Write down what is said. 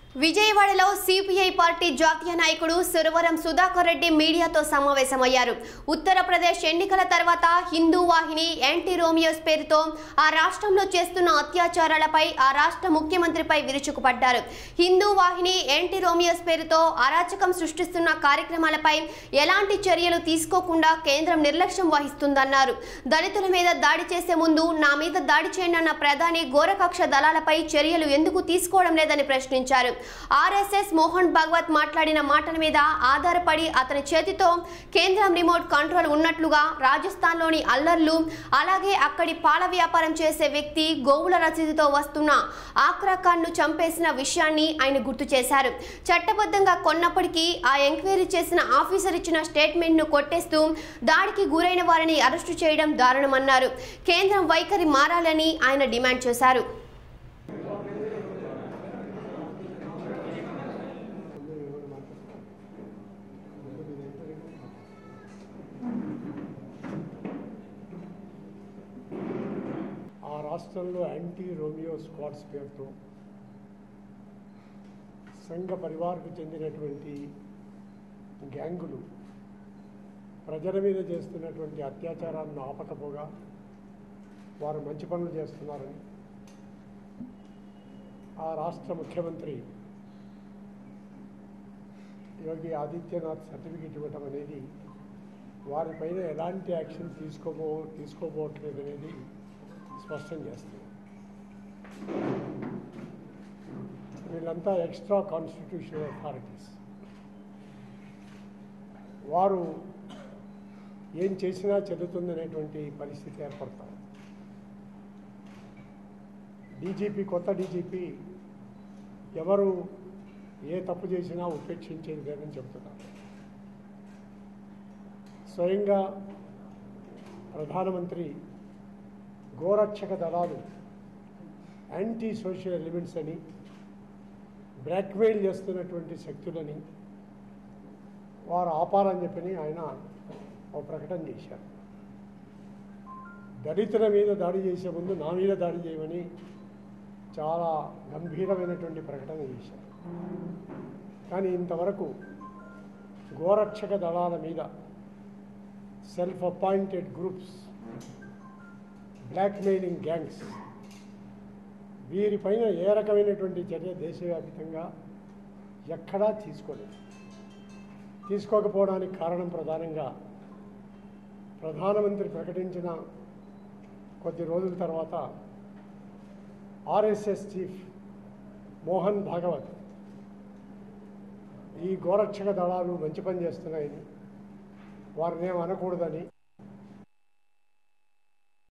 విజయవాడలో CPI party జాతీయ నాయకుడు సురవరం సుధాకర్ రెడ్డి మీడియాతో సమావేశమయ్యారు ఉత్తరప్రదేశ్ ఎన్నికల తర్వాత హిందూ వాహిని యాంటీ రోమియోస్ పేరుతో ఆ రాష్ట్రంలో చేస్తున్న అత్యాచారాలపై ఆ రాష్ట్ర ముఖ్యమంత్రిపై విరుచుకుపడ్డారు హిందూ వాహిని యాంటీ రోమియోస్ పేరుతో అరాచకం సృష్టిస్తున్న కార్యక్రమాలపై ఎలాంటి చర్యలు తీసుకోకుండా కేంద్రం నిర్లక్ష్యం వహిస్తుందన్నారు దళితుల మీద దాడి చేసే ముందు నా మీద దాడి చేయండి అన్న ప్రధాని ఘోరకక్ష దళాలపై చర్యలు ఎందుకు తీసుకోవడం లేదని ప్రశ్నించారు ఆర్ఎస్ఎస్ మోహన్ భగవత్ మాట్లాడిన మాటల మీద ఆధారపడి అతని చేతితో కేంద్రం రిమోట్ కంట్రోల్ ఉన్నట్లుగా రాజస్థాన్లోని అల్లర్లు అలాగే అక్కడి పాల వ్యాపారం చేసే వ్యక్తి గోవుల రసీదుతో వస్తున్న ఆక్రా ఖాన్ను చంపేసిన విషయాన్ని ఆయన గుర్తు చేశారు చట్టబద్ధంగా కొన్నప్పటికీ ఆ ఎంక్వైరీ చేసిన ఆఫీసర్ ఇచ్చిన స్టేట్మెంట్ను కొట్టేస్తూ దాడికి గురైన వారిని అరెస్టు చేయడం దారుణమన్నారు కేంద్రం వైఖరి మారాలని ఆయన డిమాండ్ చేశారు ఆ రాష్ట్రంలో యాంటీ రోమియో స్క్వాడ్స్ పేరుతో సంఘ పరివార్కు చెందినటువంటి గ్యాంగులు ప్రజల మీద చేస్తున్నటువంటి అత్యాచారాలను ఆపకపోగా వారు మంచి పనులు చేస్తున్నారని ఆ రాష్ట్ర ముఖ్యమంత్రి యోగి ఆదిత్యనాథ్ సర్టిఫికేట్ ఇవ్వటం అనేది వారిపైన ఎలాంటి యాక్షన్ తీసుకోబో తీసుకోబోట్లేదు అనేది స్పష్టం చేస్తుంది వీళ్ళంతా ఎక్స్ట్రా కాన్స్టిట్యూషనల్ అథారిటీస్ వారు ఏం చేసినా చెల్లుతుందనేటువంటి పరిస్థితి ఏర్పడతాం డీజీపీ కొత్త డీజీపీ ఎవరు ఏ తప్పు చేసినా ఉపేక్షించేది లేదని చెప్తున్నారు స్వయంగా ప్రధానమంత్రి గోరక్షక దళాలు యాంటీ సోషల్ ఎలిమెంట్స్ అని బ్లాక్మెయిల్ చేస్తున్నటువంటి శక్తులని వారు ఆపాలని చెప్పని ఆయన ఒక ప్రకటన చేశారు దళితుల మీద దాడి చేసే ముందు నా మీద దాడి చేయమని చాలా గంభీరమైనటువంటి ప్రకటన చేశారు కానీ ఇంతవరకు గోరక్షక దళాల మీద self appointed groups blackmailing gangs వీరిపైన ఏ రకమైనటువంటి చర్య దేశవ్యాప్తంగా ఎక్కడా తీసుకోలేదు తీసుకోకపోవడానికి కారణం ప్రధానంగా ప్రధానమంత్రి ప్రకటించిన కొద్ది రోజుల తర్వాత ఆర్ఎస్ఎస్ చీఫ్ మోహన్ భాగవత్ ఈ గోరక్షక దళాలు మంచి పని చేస్తున్నాయని వారిని ఏం అనకూడదని